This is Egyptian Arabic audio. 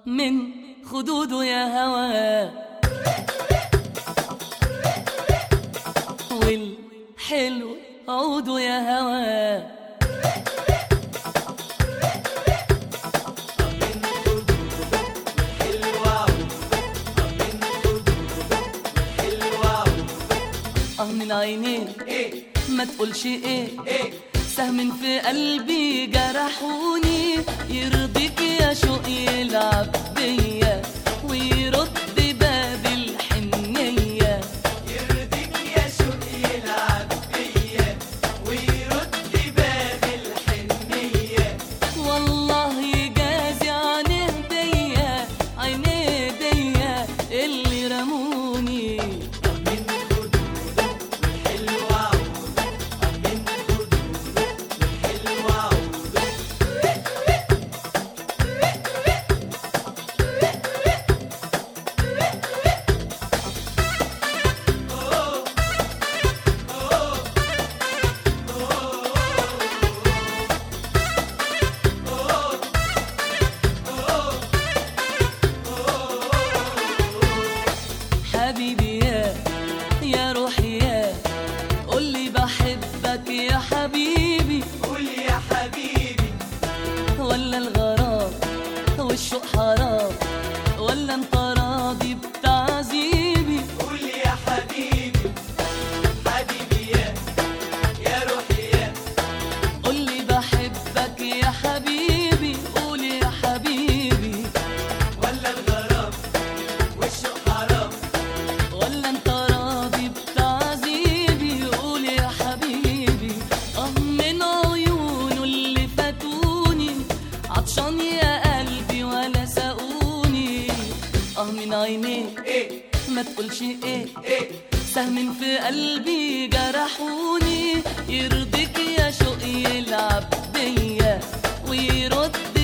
من خدوده يا هوا والحلو عوده يا هوا اه من عينيك ايه ما تقولش ايه ايه سهم في قلبي جرحوني يرضيك يا شوق يلعب بيا ويرد باب الحنية يرضيك يا شوق يلعب بيا ويرد باب الحنية والله يجازي عن هدية عيني ديا اللي رموني من خدوده والحلوة عوده من خدوده والحلوة عوده حبيبي يا يا روحي يا قولي بحبك يا حبيبي قول يا حبيبي ولا الغرام والشوق حرام ولا انت راضي بتعذيبي قول يا حبيبي حبيبي يا يا روحي يا قولي بحبك يا حبيبي قولي يا حبيبي ولا الغرام والشوق حرام ولا انت راضي بتعذيبي قولي يا حبيبي اه من عيونه اللي فاتوني عطشان يا قلبي ولا ساقوني اه من عينيك ايه ما تقولش ايه ايه سهم في قلبي جرحوني يرضيك يا شوق يلعب بيا ويرد